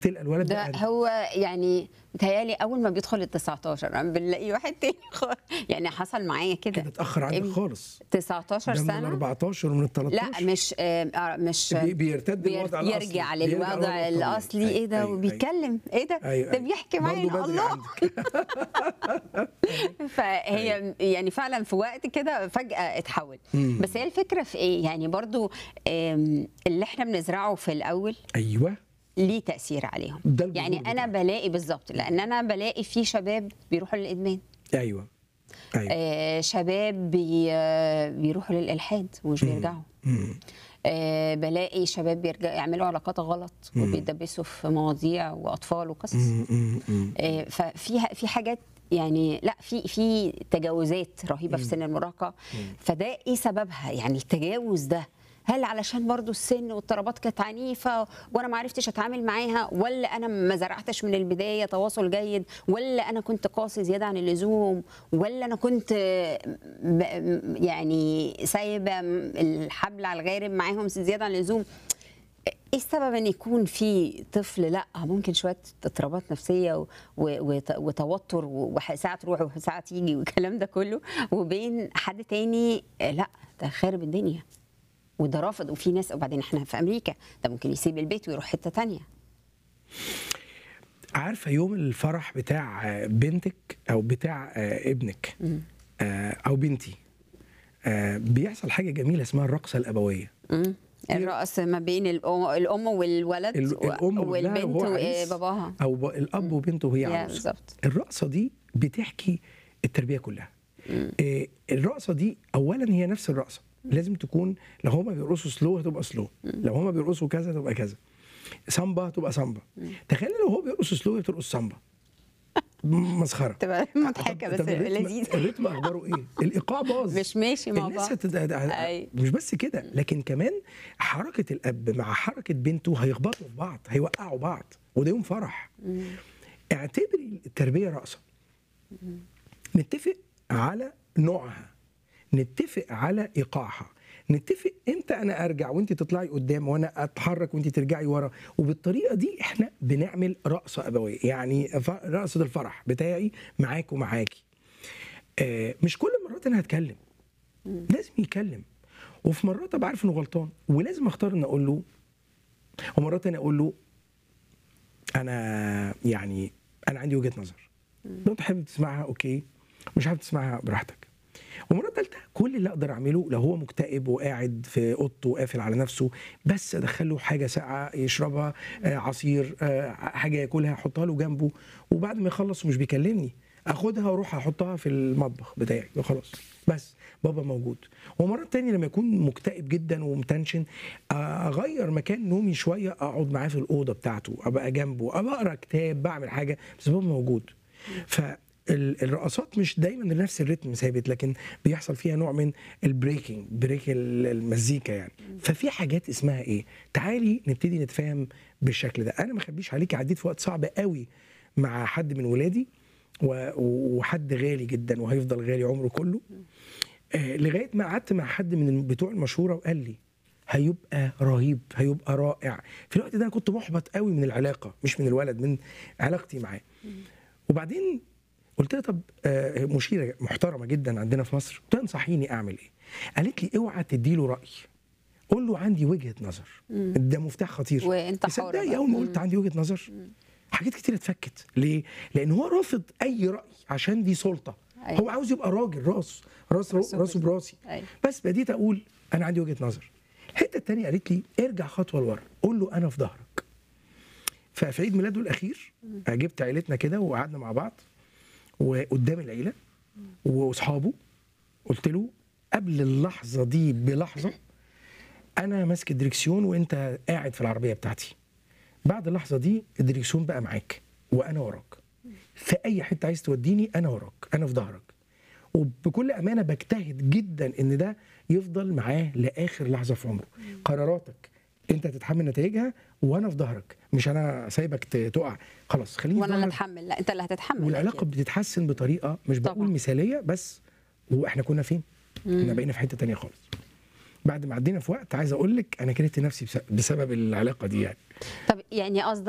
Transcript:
تلقى الولد ده بقى هو يعني متهيألي أول ما بيدخل ال 19 أنا بنلاقي واحد تاني خالص يعني حصل معايا كده كده اتاخر عنك ابن- خالص 19 ده من ال سنة 14 ومن ال 13 لا مش آه آه، مش بي- بيرتد بير- الوضع الأصلي. يرجع بيرجع للوضع الوضع الطبيعي. الأصلي إيه ده أيوة، أيوة، وبيتكلم إيه ده أيوة، ده أيوة. بيحكي برضه معانا بدري الله عندك. فهي يعني فعلا في وقت كده فجأة اتحول بس هي الفكرة في إيه يعني برضو آم، اللي احنا بنزرعه في الأول ايوه ليه تأثير عليهم ده الجذور يعني أنا بتاعه. بلاقي بالظبط لأن أنا بلاقي في شباب بيروحوا للإدمان ايوه ايوه آه، شباب بي آه، بيروحوا للإلحاد ومش بيرجعوا مم. آه، بلاقي شباب بيرجع يعملوا علاقات غلط وبيدبسوا في مواضيع وأطفال وقصص مم، مم، مم. آه، ففي في حاجات يعني لا في في تجاوزات رهيبه في سن المراهقه فده ايه سببها يعني التجاوز ده هل علشان برضو السن واضطرابات كانت عنيفه وانا ما عرفتش اتعامل معاها ولا انا ما زرعتش من البدايه تواصل جيد ولا انا كنت قاسي زياده عن اللزوم ولا انا كنت آه، ب- يعني سايبه الحبل على الغارب معاهم زياده عن اللزوم ايه السبب ان يكون في طفل لا ممكن شويه اضطرابات نفسيه و- و- وت- وتوتر وساعه تروح وساعه تيجي والكلام ده كله وبين حد تاني آه، لا ده خارب الدنيا وده رافض وفي ناس وبعدين احنا في امريكا ده ممكن يسيب البيت ويروح حته تانية عارفه يوم الفرح بتاع بنتك او بتاع آه، ابنك آه، او بنتي آه، بيحصل حاجه جميله اسمها الرقصه الابويه مم. الرقص ما بين الام الأم والولد ال- و- الام وابنها والبنت وهو عريس، وباباها او ب- الاب وبنته وهي يا عروسه بالظبط الرقصه دي بتحكي التربيه كلها إيه، الرقصه دي اولا هي نفس الرقصه لازم تكون لو هما بيرقصوا سلو هتبقى سلو لو هما بيرقصوا كذا تبقى كذا سامبا تبقى سامبا تخيل لو هو بيرقص سلو هي بترقص سامبا مسخره تبقى مضحكه طب- بس طب الريتم- لذيذه الريتم اخباره ايه الايقاع باظ مش ماشي مع الناس بعض هتد... أي. مش بس كده لكن كمان حركه الاب مع حركه بنته هيخبطوا في بعض هيوقعوا بعض وده يوم فرح اعتبري التربيه رقصه نتفق على نوعها نتفق على ايقاعها نتفق امتى انا ارجع وانت تطلعي قدام وانا اتحرك وانت ترجعي ورا وبالطريقه دي احنا بنعمل رقصه ابويه يعني ف- رقصه الفرح بتاعي معاك ومعاكي آه، مش كل مرات انا هتكلم لازم يتكلم وفي مرات ابقى عارف انه غلطان ولازم اختار ان اقول له ومرات انا اقول له انا يعني انا عندي وجهه نظر لو انت حابب تسمعها اوكي مش حابب تسمعها براحتك ومرات ثالثه كل اللي اقدر اعمله لو هو مكتئب وقاعد في اوضته وقافل على نفسه بس ادخله حاجه ساقعه يشربها آه، عصير آه، حاجه ياكلها احطها له جنبه وبعد ما يخلص ومش بيكلمني اخدها واروح احطها في المطبخ بتاعي وخلاص بس بابا موجود ومرات تانية لما يكون مكتئب جدا ومتنشن اغير مكان نومي شويه اقعد معاه في الاوضه بتاعته ابقى جنبه ابقى اقرا كتاب بعمل حاجه بس بابا موجود فالرقصات مش دايما نفس الريتم ثابت لكن بيحصل فيها نوع من البريكنج بريك ال- المزيكا يعني ففي حاجات اسمها ايه تعالي نبتدي نتفاهم بالشكل ده انا ما اخبيش عليكي عديت في وقت صعب قوي مع حد من ولادي و- وحد غالي جدا وهيفضل غالي عمره كله آه، لغايه ما قعدت مع حد من بتوع المشوره وقال لي هيبقى رهيب هيبقى رائع في الوقت ده انا كنت محبط قوي من العلاقه مش من الولد من علاقتي معاه وبعدين قلت لها طب آه، مشيره محترمه جدا عندنا في مصر قلت لها انصحيني اعمل ايه قالت لي اوعى تدي له راي قول له عندي وجهه نظر ده مفتاح خطير وانت حر تصدقي بقى. اول ما قلت عندي وجهه نظر حاجات كتير اتفكت ليه لان هو رافض اي راي عشان دي سلطه أيوة. هو عاوز يبقى راجل راس راس راسه راسه براسي أيوة. بس بديت اقول انا عندي وجهه نظر الحته الثانيه قالت لي ارجع خطوه لورا قول له انا في ظهرك ففي عيد ميلاده الاخير جبت عيلتنا كده وقعدنا مع بعض وقدام العيله واصحابه قلت له قبل اللحظه دي بلحظه انا ماسك الدريكسيون وانت قاعد في العربيه بتاعتي بعد اللحظه دي الدريكسيون بقى معاك وانا وراك في اي حته عايز توديني انا وراك انا في ظهرك وبكل امانه بجتهد جدا ان ده يفضل معاه لاخر لحظه في عمره قراراتك انت تتحمل نتائجها وانا في ظهرك مش انا سايبك ت- تقع خلاص خليني في وانا اللي ظهرك. اتحمل لا انت اللي هتتحمل والعلاقه أكيد. بتتحسن بطريقه مش بقول طبعاً. مثاليه بس واحنا كنا فين؟ احنا بقينا في حته تانية خالص بعد ما عدينا في وقت عايز اقول لك انا كرهت نفسي بس- بسبب العلاقه دي يعني طب يعني قصدك